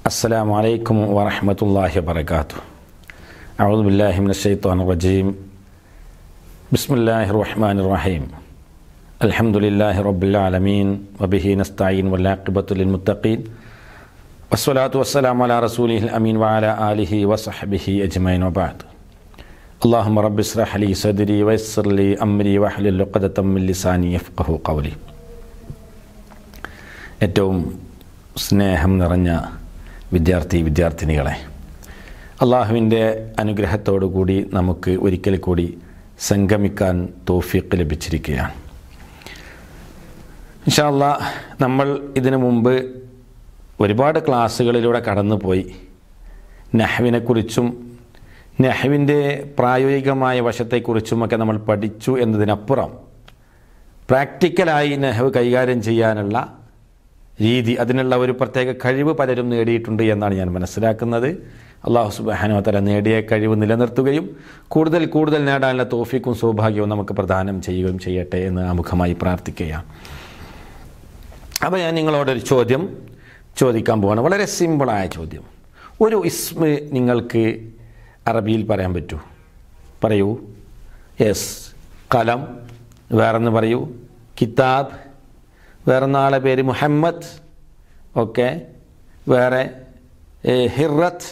السلام عليكم ورحمة الله وبركاته أعوذ بالله من الشيطان الرجيم بسم الله الرحمن الرحيم الحمد لله رب العالمين وبه نستعين والعاقبة للمتقين والصلاة والسلام على رسوله الأمين وعلى آله وصحبه أجمعين وبعد اللهم رب اشرح لي صدري ويسر لي أمري واحلل عقدة من لساني يفقه قولي ഏറ്റവും സ്നേഹം നിറഞ്ഞ വിദ്യാർത്ഥി വിദ്യാർത്ഥിനികളെ അള്ളാഹുവിൻ്റെ അനുഗ്രഹത്തോടു കൂടി നമുക്ക് ഒരിക്കൽ കൂടി സംഗമിക്കാൻ തോഫിക്ക് ലഭിച്ചിരിക്കുകയാണ് ഇൻഷാല്ല നമ്മൾ ഇതിനു മുമ്പ് ഒരുപാട് ക്ലാസ്സുകളിലൂടെ കടന്നുപോയി നെഹ്വിനെക്കുറിച്ചും നെഹ്വിൻ്റെ പ്രായോഗികമായ വശത്തെക്കുറിച്ചുമൊക്കെ നമ്മൾ പഠിച്ചു എന്നതിനപ്പുറം പ്രാക്ടിക്കലായി നെഹ്വ് കൈകാര്യം ചെയ്യാനുള്ള രീതി അതിനുള്ള ഒരു പ്രത്യേക കഴിവ് പലരും നേടിയിട്ടുണ്ട് എന്നാണ് ഞാൻ മനസ്സിലാക്കുന്നത് അള്ളാഹു സുബാനോ തല നേടിയ കഴിവ് നിലനിർത്തുകയും കൂടുതൽ കൂടുതൽ നേടാനുള്ള തോഫിക്കും സൗഭാഗ്യവും നമുക്ക് പ്രദാനം ചെയ്യുകയും ചെയ്യട്ടെ എന്ന് ആമുഖമായി പ്രാർത്ഥിക്കുകയാണ് അപ്പോൾ ഞാൻ നിങ്ങളോടൊരു ചോദ്യം ചോദിക്കാൻ പോവാണ് വളരെ സിമ്പിളായ ചോദ്യം ഒരു ഇസ്മ നിങ്ങൾക്ക് അറബിയിൽ പറയാൻ പറ്റൂ പറയൂ യെസ് കലം വേറൊന്ന് പറയൂ കിതാബ് വേറെ നാളെ പേര് മുഹമ്മദ് ഓക്കെ വേറെ ഹിറത്ത്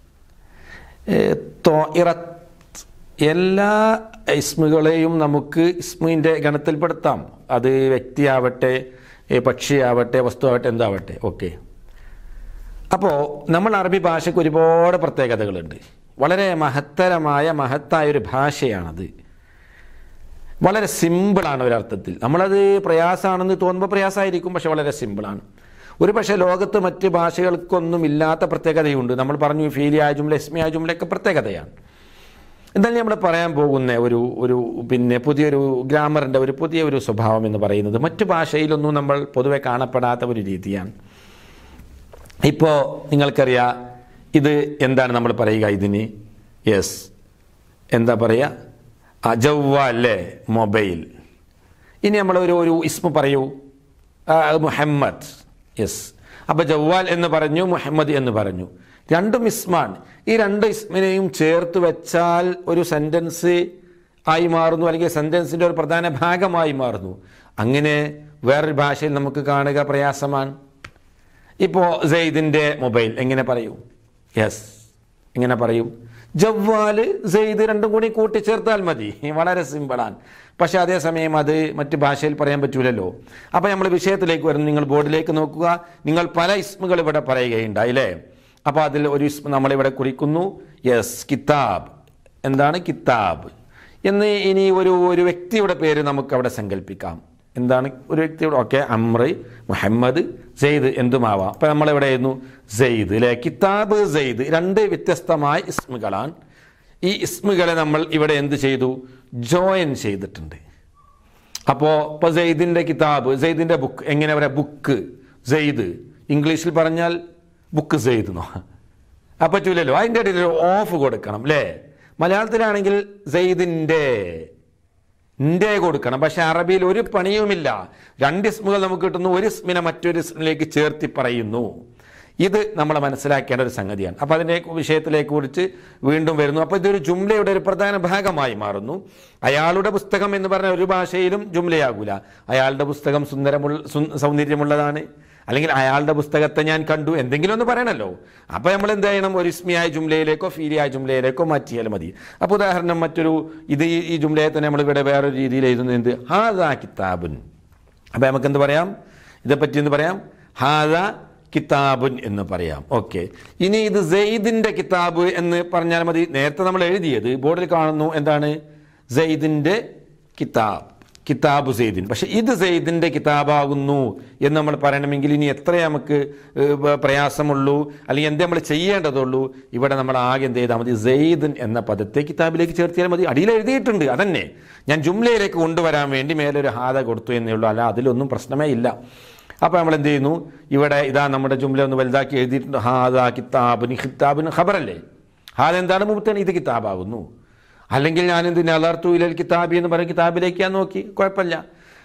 തോയിറത്ത് എല്ലാ ഇസ്മുകളെയും നമുക്ക് ഇസ്മിൻ്റെ ഗണത്തിൽപ്പെടുത്താം അത് വ്യക്തിയാവട്ടെ പക്ഷിയാവട്ടെ വസ്തുവാവട്ടെ എന്താവട്ടെ ഓക്കെ അപ്പോൾ നമ്മൾ അറബി ഭാഷയ്ക്ക് ഒരുപാട് പ്രത്യേകതകളുണ്ട് വളരെ മഹത്തരമായ മഹത്തായ ഒരു ഭാഷയാണത് വളരെ സിമ്പിളാണ് ഒരർത്ഥത്തിൽ നമ്മളത് പ്രയാസമാണെന്ന് തോന്നുമ്പോൾ പ്രയാസമായിരിക്കും പക്ഷെ വളരെ സിമ്പിളാണ് ഒരു പക്ഷേ ലോകത്ത് മറ്റ് ഭാഷകൾക്കൊന്നും ഇല്ലാത്ത പ്രത്യേകതയുണ്ട് നമ്മൾ പറഞ്ഞു ഫീലിയായ ജുംല എസ്മിയായ ജുംലയൊക്കെ പ്രത്യേകതയാണ് എന്തായാലും നമ്മൾ പറയാൻ പോകുന്ന ഒരു ഒരു പിന്നെ പുതിയൊരു ഗ്രാമറിൻ്റെ ഒരു പുതിയ ഒരു സ്വഭാവം എന്ന് പറയുന്നത് മറ്റു ഭാഷയിലൊന്നും നമ്മൾ പൊതുവെ കാണപ്പെടാത്ത ഒരു രീതിയാണ് ഇപ്പോൾ നിങ്ങൾക്കറിയാം ഇത് എന്താണ് നമ്മൾ പറയുക ഇതിന് യെസ് എന്താ പറയുക അജവ്വല്ലേ മൊബൈൽ ഇനി നമ്മൾ ഒരു ഒരു ഇസ്മ പറയൂ മുഹമ്മദ് യെസ് അപ്പോൾ ജവ്വാൽ എന്ന് പറഞ്ഞു മുഹമ്മദ് എന്ന് പറഞ്ഞു രണ്ടും ഇസ്മാണ് ഈ രണ്ട് ഇസ്മിനെയും ചേർത്ത് വെച്ചാൽ ഒരു സെൻറ്റൻസ് ആയി മാറുന്നു അല്ലെങ്കിൽ സെൻറ്റൻസിൻ്റെ ഒരു പ്രധാന ഭാഗമായി മാറുന്നു അങ്ങനെ വേറൊരു ഭാഷയിൽ നമുക്ക് കാണുക പ്രയാസമാണ് ഇപ്പോൾ സെയ്ദിൻ്റെ മൊബൈൽ എങ്ങനെ പറയൂ യെസ് എങ്ങനെ പറയും ജവ്വാല് സെയ്ദ് രണ്ടും കൂടി കൂട്ടിച്ചേർത്താൽ മതി വളരെ സിമ്പിളാണ് പക്ഷേ അതേസമയം അത് മറ്റ് ഭാഷയിൽ പറയാൻ പറ്റൂലല്ലോ അപ്പോൾ നമ്മൾ വിഷയത്തിലേക്ക് വരുന്നു നിങ്ങൾ ബോർഡിലേക്ക് നോക്കുക നിങ്ങൾ പല ഇസ്മുകൾ ഇവിടെ പറയുകയുണ്ടായി അല്ലേ അപ്പോൾ അതിൽ ഒരു ഇസ്മ നമ്മളിവിടെ കുറിക്കുന്നു യെസ് കിതാബ് എന്താണ് കിതാബ് എന്ന് ഇനി ഒരു ഒരു വ്യക്തിയുടെ പേര് നമുക്ക് അവിടെ സങ്കല്പിക്കാം എന്താണ് ഒരു വ്യക്തിയുടെ ഓക്കെ അമ്ര മുഹമ്മദ് സെയ്ദ് എന്തുമാവാം അപ്പം നമ്മളെവിടെ ആയിരുന്നു സെയ്ദ് അല്ലെ കിതാബ് സെയ്ദ് രണ്ട് വ്യത്യസ്തമായ ഇസ്മുകളാണ് ഈ ഇസ്മുകളെ നമ്മൾ ഇവിടെ എന്ത് ചെയ്തു ജോയിൻ ചെയ്തിട്ടുണ്ട് അപ്പോൾ ഇപ്പോൾ സെയ്ദിൻ്റെ കിതാബ് സെയ്ദിൻ്റെ ബുക്ക് എങ്ങനെ പറയാം ബുക്ക് സെയ്ദ് ഇംഗ്ലീഷിൽ പറഞ്ഞാൽ ബുക്ക് സെയ്ദ് എന്നോ അപ്പം പറ്റൂലല്ലോ അതിൻ്റെ ഇടയിൽ ഒരു ഓഫ് കൊടുക്കണം അല്ലേ മലയാളത്തിലാണെങ്കിൽ സെയ്ദിൻ്റെ ഇൻ്റെ കൊടുക്കണം പക്ഷെ അറബിയിൽ ഒരു പണിയുമില്ല രണ്ട് ഇസ്മുകൾ നമുക്ക് കിട്ടുന്നു ഒരു ഇസ്മിനെ മറ്റൊരു ഇസ്മിലേക്ക് ചേർത്തി പറയുന്നു ഇത് നമ്മൾ മനസ്സിലാക്കേണ്ട ഒരു സംഗതിയാണ് അപ്പോൾ അതിൻ്റെ വിഷയത്തിലേക്ക് കുറിച്ച് വീണ്ടും വരുന്നു അപ്പോൾ ഇതൊരു ജുംലയുടെ ഒരു പ്രധാന ഭാഗമായി മാറുന്നു അയാളുടെ പുസ്തകം എന്ന് പറഞ്ഞ ഒരു ഭാഷയിലും ജുംലയാകൂല അയാളുടെ പുസ്തകം സുന്ദരമുള്ള സൗന്ദര്യമുള്ളതാണ് അല്ലെങ്കിൽ അയാളുടെ പുസ്തകത്തെ ഞാൻ കണ്ടു എന്തെങ്കിലും ഒന്ന് പറയണല്ലോ അപ്പോൾ നമ്മൾ എന്ത് ചെയ്യണം ഒരു ഇസ്മിയായ ജുംലയിലേക്കോ ഫീലിയായ ജുംലയിലേക്കോ മാറ്റിയാൽ മതി അപ്പോൾ ഉദാഹരണം മറ്റൊരു ഇത് ഈ ജുംലയെ തന്നെ നമ്മൾ ഇവിടെ വേറൊരു രീതിയിൽ എഴുതുന്നത് എന്ത് ഹാദാ കിതാബുൻ അപ്പോൾ നമുക്ക് എന്ത് പറയാം ഇതേപ്പറ്റി എന്ത് പറയാം ഹാദ കിതാബുൻ എന്ന് പറയാം ഓക്കെ ഇനി ഇത് സെയ്ദിൻ്റെ കിതാബ് എന്ന് പറഞ്ഞാൽ മതി നേരത്തെ നമ്മൾ എഴുതിയത് ബോർഡിൽ കാണുന്നു എന്താണ് സെയ്ദിൻ്റെ കിതാബ് കിതാബ് സെയ്ദിൻ പക്ഷെ ഇത് സെയ്ദിൻ്റെ കിതാബാകുന്നു എന്ന് നമ്മൾ പറയണമെങ്കിൽ ഇനി എത്ര നമുക്ക് പ്രയാസമുള്ളൂ അല്ലെങ്കിൽ എന്ത് നമ്മൾ ചെയ്യേണ്ടതുള്ളൂ ഇവിടെ നമ്മൾ ആകെ എന്ത് ചെയ്താൽ മതി സെയ്ദിൻ എന്ന പദത്തെ കിതാബിലേക്ക് ചേർത്തിയാൽ മതി അടിയിൽ എഴുതിയിട്ടുണ്ട് അതന്നെ ഞാൻ ജുംലയിലേക്ക് കൊണ്ടുവരാൻ വേണ്ടി മേലൊരു ഹാദ കൊടുത്തു എന്നേ ഉള്ളൂ അല്ല അതിലൊന്നും പ്രശ്നമേ ഇല്ല അപ്പോൾ നമ്മൾ എന്ത് ചെയ്യുന്നു ഇവിടെ ഇതാ നമ്മുടെ ജുംല ഒന്ന് വലുതാക്കി എഴുതിയിട്ടുണ്ട് ഹാദ കിതാബിന് കിതാബിന് ഖബറല്ലേ ഹാദ എന്താണ് മുമ്പത്തന്നെ ഇത് കിതാബാകുന്നു അല്ലെങ്കിൽ ഞാൻ എന്തിന് അലർത്തു ഇലൽ കിതാബി എന്ന് പറഞ്ഞ കിതാബിലേക്ക് ഞാൻ നോക്കി കുഴപ്പമില്ല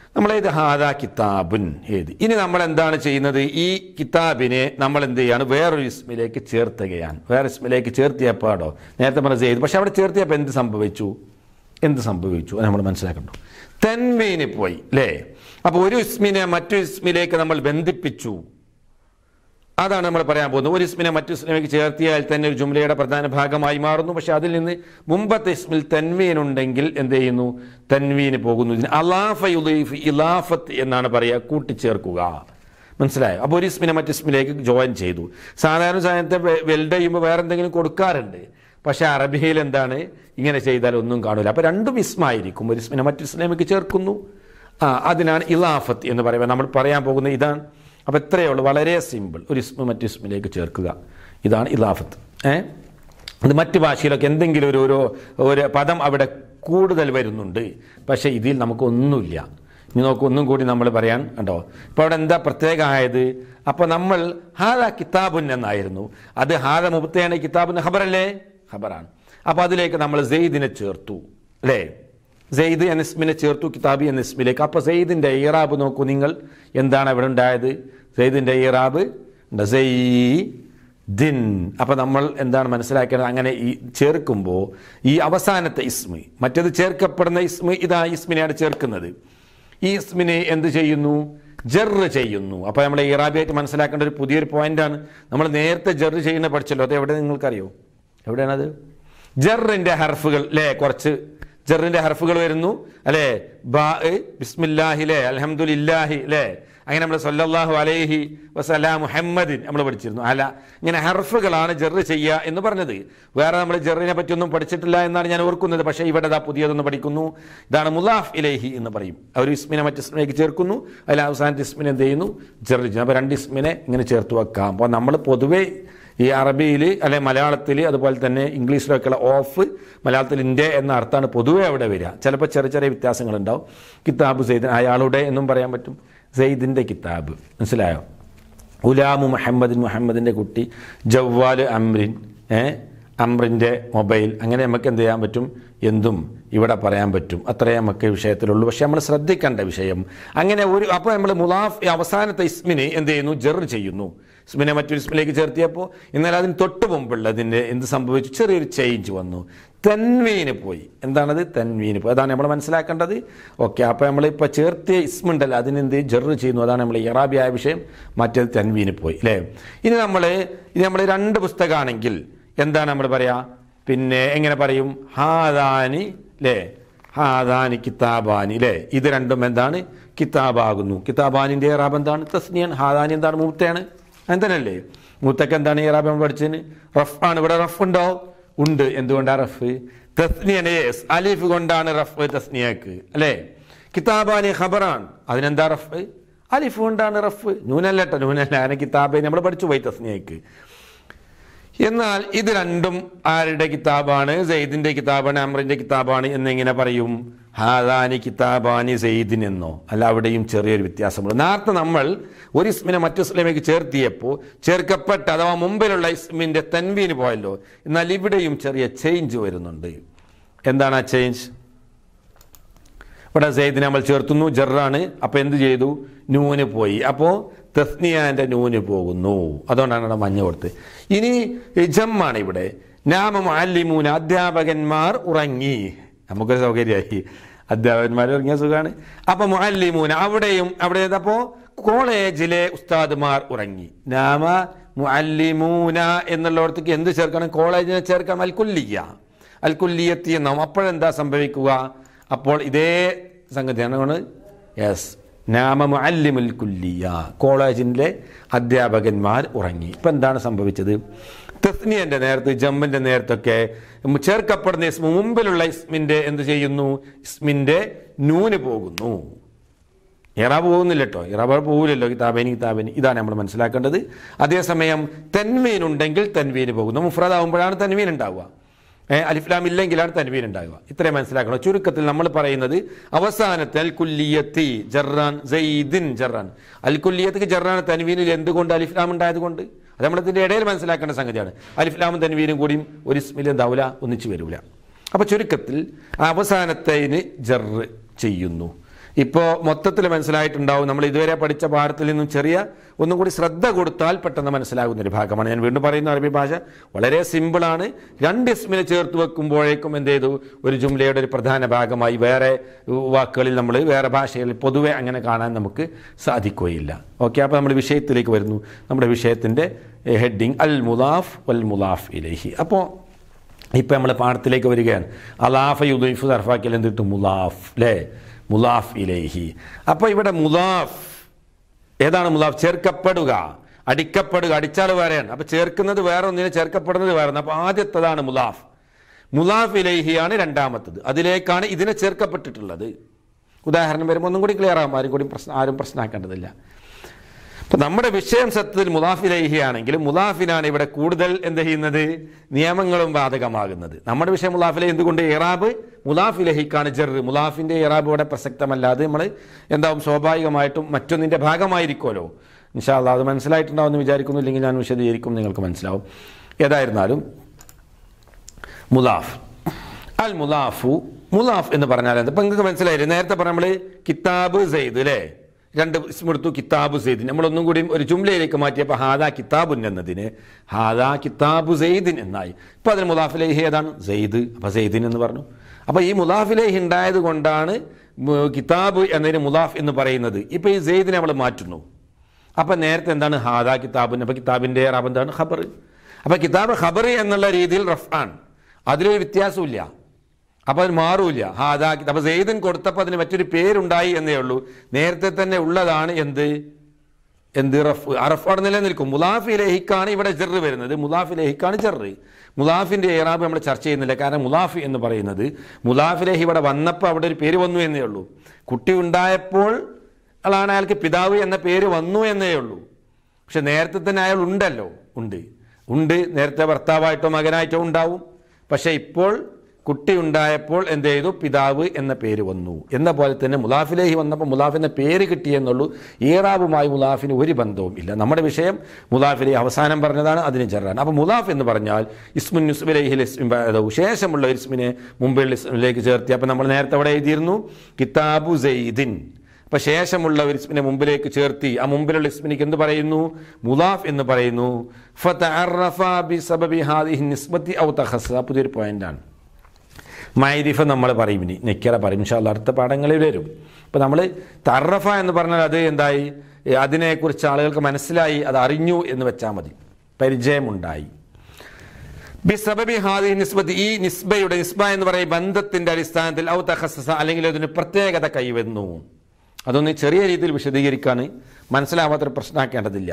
നമ്മൾ ഇത് ഹാദാ കിതാബുൻ ഏത് ഇനി നമ്മൾ എന്താണ് ചെയ്യുന്നത് ഈ കിതാബിനെ നമ്മൾ എന്ത് ചെയ്യാണ് വേറൊരു ഇസ്മിലേക്ക് ചേർത്തുകയാണ് വേറെ ഇസ്മിലേക്ക് ചേർത്തിയപ്പാടോ നേരത്തെ പറഞ്ഞ ചെയ്തു പക്ഷെ അവിടെ ചേർത്തിയപ്പോൾ എന്ത് സംഭവിച്ചു എന്ത് സംഭവിച്ചു അത് നമ്മൾ മനസ്സിലാക്കണ്ടു തെൻമീന് പോയി അല്ലേ അപ്പോൾ ഒരു ഇസ്മിനെ മറ്റു ഇസ്മിലേക്ക് നമ്മൾ ബന്ധിപ്പിച്ചു അതാണ് നമ്മൾ പറയാൻ പോകുന്നത് ഒരു ഇസ്മിനെ മറ്റു ഇസ്മിലേക്ക് ചേർത്തിയാൽ തന്നെ ഒരു ജുംലയുടെ പ്രധാന ഭാഗമായി മാറുന്നു പക്ഷെ അതിൽ നിന്ന് മുമ്പത്തെ ഇസ്മിൽ തൻവീൻ ഉണ്ടെങ്കിൽ എന്ത് ചെയ്യുന്നു തൻവീന് പോകുന്നു ഇതിന് അലാഫ യുദീഫ് ഇലാഫത്ത് എന്നാണ് പറയുക കൂട്ടിച്ചേർക്കുക മനസ്സിലായോ അപ്പോൾ ഒരു ഇസ്മിനെ മറ്റു ഇസ്മിലേക്ക് ജോയിൻ ചെയ്തു സാധാരണ സാധനത്തെ വെൽഡ് ചെയ്യുമ്പോൾ വേറെ എന്തെങ്കിലും കൊടുക്കാറുണ്ട് പക്ഷെ അറബിയിൽ എന്താണ് ഇങ്ങനെ ചെയ്താൽ ഒന്നും കാണില്ല അപ്പോൾ രണ്ടും ഇസ്മായിരിക്കും ഒരു ഇസ്മിനെ മറ്റു ഇസ്മിലേക്ക് ചേർക്കുന്നു ആ അതിനാണ് ഇലാഫത്ത് എന്ന് പറയുമ്പോൾ നമ്മൾ പറയാൻ പോകുന്നത് ഇതാണ് അപ്പോൾ ഇത്രയേ ഉള്ളൂ വളരെ സിമ്പിൾ ഒരു ഇസ്മ മറ്റു ഇസ്മിലേക്ക് ചേർക്കുക ഇതാണ് ഇലാഫത്ത് ഏ അത് മറ്റ് ഭാഷയിലൊക്കെ എന്തെങ്കിലും ഒരു ഒരു ഒരു പദം അവിടെ കൂടുതൽ വരുന്നുണ്ട് പക്ഷേ ഇതിൽ നമുക്കൊന്നുമില്ല ഇനി നോക്കൂ ഒന്നും കൂടി നമ്മൾ പറയാൻ കണ്ടോ ഇപ്പോൾ അവിടെ എന്താ പ്രത്യേകമായത് അപ്പോൾ നമ്മൾ ഹാദ കിതാബുൻ എന്നായിരുന്നു അത് ഹാദ മുബത്തയാണ് കിതാബുൻ ഖബറല്ലേ ഖബറാണ് അപ്പോൾ അതിലേക്ക് നമ്മൾ സെയ്ദിനെ ചേർത്തു അല്ലേ സെയ്ദ് എന്ന ഇസ്മിനെ ചേർത്തു കിതാബി എന്ന ഇസ്മിലേക്ക് അപ്പോൾ സെയ്ദിൻ്റെ ഇറാബ് നോക്കൂ നിങ്ങൾ എന്താണ് അവിടെ ഉണ്ടായത് സെയ്ദിൻ്റെ ഇറാബ് ദിൻ അപ്പോൾ നമ്മൾ എന്താണ് മനസ്സിലാക്കേണ്ടത് അങ്ങനെ ഈ ചേർക്കുമ്പോൾ ഈ അവസാനത്തെ ഇസ്മി മറ്റേത് ചേർക്കപ്പെടുന്ന ഇസ്മി ഇതാ ഇസ്മിനെയാണ് ചേർക്കുന്നത് ഈ ഇസ്മിനെ എന്ത് ചെയ്യുന്നു ജെറ് ചെയ്യുന്നു അപ്പോൾ നമ്മൾ ഇറാബിയായിട്ട് മനസ്സിലാക്കേണ്ട ഒരു പുതിയൊരു പോയിന്റാണ് നമ്മൾ നേരത്തെ ജെറ് ചെയ്യുന്ന പഠിച്ചല്ലോ അത് എവിടെ നിങ്ങൾക്കറിയോ എവിടെയാണത് ജറിൻ്റെ ഹർഫുകൾ അല്ലേ കുറച്ച് ജറിന്റെ ഹർഫുകൾ വരുന്നു അല്ലേ ബാ ബിസ്മില്ലാഹി അല്ലേ അലഹമുല്ലാഹി അല്ലേ അങ്ങനെ നമ്മൾ സല്ലല്ലാഹു അലൈഹി വസലാം മുഹമ്മദിൻ നമ്മൾ പഠിച്ചിരുന്നു അല്ല ഇങ്ങനെ ഹർഫുകളാണ് ജെറ് ചെയ്യുക എന്ന് പറഞ്ഞത് വേറെ നമ്മൾ ജെറിനെ പറ്റിയൊന്നും പഠിച്ചിട്ടില്ല എന്നാണ് ഞാൻ ഓർക്കുന്നത് പക്ഷേ ഇവിടെ ഇതാ പുതിയതൊന്ന് പഠിക്കുന്നു ഇതാണ് മുലാഫ് ഇലേഹി എന്ന് പറയും ഒരു ഇസ്മിനെ മറ്റ് ഇസ്മിലേക്ക് ചേർക്കുന്നു അതിൽ അവസാനത്തെ ഇസ്മിനെ എന്ത് ചെയ്യുന്നു ജെറ് ചെയ്യുന്നു അപ്പോൾ രണ്ട് ഇസ്മിനെ ഇങ്ങനെ ചേർത്ത് വെക്കാം അപ്പോൾ നമ്മൾ പൊതുവേ ഈ അറബിയിൽ അല്ലെ മലയാളത്തിൽ അതുപോലെ തന്നെ ഇംഗ്ലീഷിലൊക്കെയുള്ള ഓഫ് മലയാളത്തിൽ ഇന്ത്യ എന്ന അർത്ഥമാണ് പൊതുവേ അവിടെ വരിക ചിലപ്പോൾ ചെറിയ ചെറിയ വ്യത്യാസങ്ങളുണ്ടാവും കിതാബ് സെയ്ദ് അയാളുടെ എന്നും പറയാൻ പറ്റും സെയ്ദിൻ്റെ കിതാബ് മനസ്സിലായോ ഉലാമു മുഹമ്മദിൻ മുഹമ്മദിൻ്റെ കുട്ടി ജവ്വാൽ അമ്രിൻ ഏ അമ്രിൻ്റെ മൊബൈൽ അങ്ങനെ നമുക്ക് എന്ത് ചെയ്യാൻ പറ്റും എന്തും ഇവിടെ പറയാൻ പറ്റും അത്രേ നമുക്ക് വിഷയത്തിലുള്ളൂ പക്ഷേ നമ്മൾ ശ്രദ്ധിക്കേണ്ട വിഷയം അങ്ങനെ ഒരു അപ്പോൾ നമ്മൾ മുലാഫ് ഈ അവസാനത്തെ ഇസ്മിനെ എന്ത് ചെയ്യുന്നു ജെർ ചെയ്യുന്നു ഇസ്മിനെ മറ്റൊരു ഇസ്മിലേക്ക് ചേർത്തിയപ്പോൾ എന്നാൽ അതിന് തൊട്ട് മുമ്പുള്ളതിൻ്റെ എന്ത് സംഭവിച്ചു ചെറിയൊരു ചേഞ്ച് വന്നു തൻവീന് പോയി എന്താണത് തൻവീന് പോയി അതാണ് നമ്മൾ മനസ്സിലാക്കേണ്ടത് ഓക്കെ അപ്പോൾ നമ്മളിപ്പോൾ ചേർത്തിയ ഇസ്മുണ്ടല്ലോ അതിനെന്ത് ജെറ് ചെയ്യുന്നു അതാണ് നമ്മൾ ഇറാബിയായ വിഷയം മറ്റേത് തൻവീന് പോയി അല്ലേ ഇനി നമ്മൾ ഇനി നമ്മൾ രണ്ട് പുസ്തകമാണെങ്കിൽ എന്താണ് നമ്മൾ പറയാ പിന്നെ എങ്ങനെ പറയും ഹാദാനി അല്ലേ ഹാദാനി കിതാബാനി അല്ലേ ഇത് രണ്ടും എന്താണ് കിതാബാകുന്നു കിതാബാനിൻ്റെ ഇറാബ് എന്താണ് തസ്നിയൻ ഹാദാനി എന്താണ് മൂത്തയാണ് അങ്ങനെ തന്നെയല്ലേ മൂത്തക്ക് എന്താണ് ഇറാബ് നമ്മൾ പഠിച്ചതിന് റഫ് ആണ് ഇവിടെ റഫ് ഉണ്ടോ ഉണ്ട് എന്തുകൊണ്ടാണ് റഫ് തസ്നിയനെ യെസ് അലിഫ് കൊണ്ടാണ് റഫ് തസ്നിയക്ക് അല്ലേ കിതാബാനി ഖബറാണ് അതിനെന്താ റഫ് അലിഫ് കൊണ്ടാണ് റഫ് നൂനല്ല കേട്ടോ നൂനല്ല അങ്ങനെ കിതാബെ നമ്മൾ പഠിച്ചു പോയി തസ്നിയക്ക് എന്നാൽ ഇത് രണ്ടും ആരുടെ കിതാബാണ് സെയ്ദിന്റെ കിതാബാണ് അമ്രിന്റെ കിതാബാണ് എന്നിങ്ങനെ പറയും ഹാദാനി കിതാബാനി സെയ്ദിൻ എന്നോ അല്ല അവിടെയും ചെറിയൊരു വ്യത്യാസമുണ്ട് നേരത്തെ നമ്മൾ ഒരു ഇസ്മിനെ മറ്റു ഇസ്ലാമിലേക്ക് ചേർത്തിയപ്പോൾ ചേർക്കപ്പെട്ട അഥവാ മുമ്പിലുള്ള ഇസ്മിന്റെ തൻവീന് പോയല്ലോ എന്നാൽ ഇവിടെയും ചെറിയ ചേഞ്ച് വരുന്നുണ്ട് എന്താണ് ആ ചേഞ്ച് ഇവിടെ സെയ്ദിനെ നമ്മൾ ചേർത്തുന്നു ജറാണ് അപ്പോൾ എന്ത് ചെയ്തു നൂന് പോയി അപ്പോൾ തസ്നിയാൻ്റെ നൂന് പോകുന്നു അതുകൊണ്ടാണ് ഇവിടെ മഞ്ഞ കൊടുത്ത് ഇനി ജമ്മാണ് ഇവിടെ നാമ അല്ലിമൂന അധ്യാപകന്മാർ ഉറങ്ങി നമുക്കൊരു സൗകര്യമായി അധ്യാപകന്മാർ ഉറങ്ങിയ സുഖമാണ് അപ്പോൾ മുഅല്ലിമൂന അവിടെയും അവിടെ അപ്പോൾ കോളേജിലെ ഉസ്താദുമാർ ഉറങ്ങി നാമ മുഅല്ലിമൂന എന്നുള്ളിടത്തേക്ക് എന്ത് ചേർക്കണം കോളേജിനെ ചേർക്കണം അൽ കുല്ലിയ അൽ കുല്ലിയത്തി എന്നാവും അപ്പോഴെന്താ സംഭവിക്കുക അപ്പോൾ ഇതേ സംഗതിയാണ് യെസ് നാമ മുഅല്ലിമുൽ കുല്ലിയ കോളേജിലെ അധ്യാപകന്മാർ ഉറങ്ങി ഇപ്പം എന്താണ് സംഭവിച്ചത് തസ്നിയൻ്റെ നേരത്ത് ജമ്മിൻ്റെ നേരത്തൊക്കെ ചേർക്കപ്പെടുന്ന ഇസ്മ മുമ്പിലുള്ള ഇസ്മിൻ്റെ എന്ത് ചെയ്യുന്നു ഇസ്മിൻ്റെ നൂന് പോകുന്നു ഇറാബ് പോകുന്നില്ല കേട്ടോ ഇറാബ് പോകില്ലല്ലോ കിതാബേനി കിതാബേനി ഇതാണ് നമ്മൾ മനസ്സിലാക്കേണ്ടത് അതേസമയം തൻവീൻ ഉണ്ടെങ്കിൽ തൻവീന് പോകുന്നു മുഫ്രദാവുമ്പോഴാണ് തൻവീൻ ഉണ്ടാവുക ഏഹ് അലിഫ്ലാം ഇല്ലെങ്കിലാണ് തൻവീൻ ഉണ്ടാകുക ഇത്രയും മനസ്സിലാക്കണം ചുരുക്കത്തിൽ നമ്മൾ പറയുന്നത് അവസാനത്തെ അൽ കുല്ലിയത്തി ജറാൻ സെയ്ദിൻ ജറാൻ അൽ കുല്ലിയത്തിക്ക് ജറാൻ തൻവീനിൽ എന്തുകൊണ്ട് അലിഫ്ലാം ഉണ്ടായത് കൊണ്ട് അത് നമ്മളതിൻ്റെ ഇടയിൽ മനസ്സിലാക്കേണ്ട സംഗതിയാണ് അലിഫ്ലാമും തൻവീനും കൂടിയും ഒരു ഇസ്മിൽ എന്താവില്ല ഒന്നിച്ചു വരില്ല അപ്പോൾ ചുരുക്കത്തിൽ അവസാനത്തേന് ജറ് ചെയ്യുന്നു ഇപ്പോൾ മൊത്തത്തിൽ മനസ്സിലായിട്ടുണ്ടാവും നമ്മൾ ഇതുവരെ പഠിച്ച പാഠത്തിൽ നിന്നും ചെറിയ ഒന്നും കൂടി ശ്രദ്ധ കൊടുത്താൽ പെട്ടെന്ന് മനസ്സിലാകുന്ന ഒരു ഭാഗമാണ് ഞാൻ വീണ്ടും പറയുന്ന അറബി ഭാഷ വളരെ സിമ്പിളാണ് രണ്ട് ഇസ്മിനെ ചേർത്ത് വെക്കുമ്പോഴേക്കും എന്ത് ചെയ്തു ഒരു ജുംലയുടെ ഒരു പ്രധാന ഭാഗമായി വേറെ വാക്കുകളിൽ നമ്മൾ വേറെ ഭാഷകളിൽ പൊതുവെ അങ്ങനെ കാണാൻ നമുക്ക് സാധിക്കുകയില്ല ഓക്കെ അപ്പോൾ നമ്മൾ വിഷയത്തിലേക്ക് വരുന്നു നമ്മുടെ വിഷയത്തിൻ്റെ ഹെഡിങ് അൽ മുലാഫ് വൽ മുലാഫ് ഇലഹി അപ്പോൾ ഇപ്പം നമ്മൾ പാഠത്തിലേക്ക് വരികയാണ് അലാഫ യുദൈഫ് സർഫാക്കിൽ എന്തിട്ട് മുലാഫ് അല്ലേ മുലാഫ് ഇലേഹി അപ്പോൾ ഇവിടെ മുലാഫ് ഏതാണ് മുലാഫ് ചേർക്കപ്പെടുക അടിക്കപ്പെടുക അടിച്ചാൽ വേറെയാണ് അപ്പോൾ ചേർക്കുന്നത് വേറെ ഒന്നിനെ ചേർക്കപ്പെടുന്നത് വേറെ അപ്പോൾ ആദ്യത്തതാണ് മുലാഫ് മുലാഫ് ഇലേഹിയാണ് രണ്ടാമത്തത് അതിലേക്കാണ് ഇതിനെ ചേർക്കപ്പെട്ടിട്ടുള്ളത് ഉദാഹരണം വരുമ്പോൾ ഒന്നും കൂടി ക്ലിയർ ആകും ആരും കൂടി പ്രശ്നം ആരും പ്രശ്നമാക്കേണ്ടതില്ല അപ്പം നമ്മുടെ വിഷയം സത്യത്തിൽ മുലാഫിലേഹിയാണെങ്കിൽ മുലാഫിനാണ് ഇവിടെ കൂടുതൽ എന്ത് ചെയ്യുന്നത് നിയമങ്ങളും ബാധകമാകുന്നത് നമ്മുടെ വിഷയം മുലാഫിലെ എന്തുകൊണ്ട് ഇറാബ് മുലാഫിലഹിക്കാണ് ജെറ് മുലാഫിൻ്റെ ഇറാബ് ഇവിടെ പ്രസക്തമല്ലാതെ നമ്മൾ എന്താവും സ്വാഭാവികമായിട്ടും മറ്റൊന്നിൻ്റെ ഭാഗമായിരിക്കുമല്ലോ ഇൻഷാല്ല അത് മനസ്സിലായിട്ടുണ്ടാവും എന്ന് വിചാരിക്കുന്നു ഇല്ലെങ്കിൽ ഞാൻ വിശദീകരിക്കും നിങ്ങൾക്ക് മനസ്സിലാവും ഏതായിരുന്നാലും മുലാഫ് അൽ മുലാഫു മുലാഫ് എന്ന് പറഞ്ഞാൽ എന്താ ഇപ്പം നിങ്ങൾക്ക് മനസ്സിലായില്ലേ നേരത്തെ പറഞ്ഞ നമ്മൾ കിതാബ് സെയ്ദ് അല്ലേ രണ്ട് സ്മൃത്തു കിതാബ് സെയ്ദിൻ നമ്മളൊന്നും കൂടി ഒരു ജുംലയിലേക്ക് മാറ്റിയപ്പോൾ ഹാദാ കിതാബുൻ എന്നതിന് ഹാദാ കിതാബു സെയ്ദിൻ എന്നായി ഇപ്പോൾ അതിന് മുലാഫിലേഹി ഏതാണ് സെയ്ദ് അപ്പോൾ സെയ്ദിൻ എന്ന് പറഞ്ഞു അപ്പോൾ ഈ മുലാഫിലേഹി ഉണ്ടായത് കൊണ്ടാണ് മ് കിതാബ് എന്നതിന് മുലാഫ് എന്ന് പറയുന്നത് ഇപ്പോൾ ഈ സെയ്ദിനെ നമ്മൾ മാറ്റുന്നു അപ്പം നേരത്തെ എന്താണ് ഹാദാ കിതാബിന് അപ്പോൾ കിതാബിൻ്റെ റാബ് എന്താണ് ഖബർ അപ്പോൾ കിതാബ് ഖബർ എന്നുള്ള രീതിയിൽ റഫ് ആണ് അതിലൊരു വ്യത്യാസമില്ല അപ്പോൾ അത് മാറൂല ഹാദാ കിതാബ് അപ്പോൾ സെയ്ദൻ കൊടുത്തപ്പോൾ അതിന് മറ്റൊരു പേരുണ്ടായി എന്നേ ഉള്ളൂ നേരത്തെ തന്നെ ഉള്ളതാണ് എന്ത് എന്ത് റഫ് അറഫ് അവിടെ നിലനിൽക്കും മുലാഫി ലഹിക്കാണ് ഇവിടെ ജെറ് വരുന്നത് മുലാഫി ലഹിക്കാണ് ജെറ് മുലാഫിൻ്റെ ഏറാബ് നമ്മൾ ചർച്ച ചെയ്യുന്നില്ല കാരണം മുലാഫി എന്ന് പറയുന്നത് മുലാഫി ലഹി ഇവിടെ വന്നപ്പോൾ അവിടെ ഒരു പേര് വന്നു എന്നേ ഉള്ളൂ കുട്ടി ഉണ്ടായപ്പോൾ ആണ് അയാൾക്ക് പിതാവ് എന്ന പേര് വന്നു എന്നേ ഉള്ളൂ പക്ഷെ നേരത്തെ തന്നെ അയാൾ ഉണ്ടല്ലോ ഉണ്ട് ഉണ്ട് നേരത്തെ ഭർത്താവായിട്ടോ മകനായിട്ടോ ഉണ്ടാവും പക്ഷേ ഇപ്പോൾ കുട്ടി ഉണ്ടായപ്പോൾ എന്ത് ചെയ്തു പിതാവ് എന്ന പേര് വന്നു എന്ന പോലെ തന്നെ മുലാഫിലേഹി വന്നപ്പോൾ മുലാഫിൻ്റെ പേര് കിട്ടിയെന്നുള്ളൂ ഈറാബുമായി മുലാഫിന് ഒരു ബന്ധവും ഇല്ല നമ്മുടെ വിഷയം മുലാഫിലെ അവസാനം പറഞ്ഞതാണ് അതിന് ചെറാൻ അപ്പോൾ മുലാഫ് എന്ന് പറഞ്ഞാൽ ഇസ്മുൻ നുസ്ബിലേഹിൽ ശേഷമുള്ള ഒരു ഇസ്മിനെ മുമ്പിൽ ഇസ്മിലേക്ക് ചേർത്തി അപ്പോൾ നമ്മൾ നേരത്തെ അവിടെ എഴുതിയിരുന്നു കിതാബു സെയ്ദിൻ അപ്പൊ ശേഷമുള്ള ഒരു ഇസ്മിനെ മുമ്പിലേക്ക് ചേർത്തി ആ മുമ്പിലുള്ള ഇസ്മിനിക്ക് എന്ത് പറയുന്നു മുലാഫ് എന്ന് പറയുന്നു ഫതഅറഫ ബിസബബി ഹാദിഹി നിസ്ബത്തി ഔ തഖസ്സ പുതിയൊരു പോയിന്റാണ് മൈരിഫ നമ്മൾ പറയും ഇനി നെക്കറ പറയും ഇൻഷാല്ല അടുത്ത പാഠങ്ങളിൽ വരും ഇപ്പം നമ്മൾ തറഫ എന്ന് പറഞ്ഞാൽ അത് എന്തായി ഏ, അതിനെക്കുറിച്ച് ആളുകൾക്ക് മനസ്സിലായി അത് അറിഞ്ഞു എന്ന് വെച്ചാൽ മതി പരിചയമുണ്ടായി ബിസബബി ഹാദി നിസ്ബത്ത് ഈ നിസ്ബയുടെ നിസ്ബ എന്ന് പറയുന്ന ബന്ധത്തിന്റെ അടിസ്ഥാനത്തിൽ ഔ തഹസസ അല്ലെങ്കിൽ അതിന് പ്രത്യേകത കൈവന്നു അതൊന്ന് ചെറിയ രീതിയിൽ വിശദീകരിക്കാൻ മനസ്സിലാവാത്തൊരു പ്രശ്നമാക്കേണ്ടതില്ല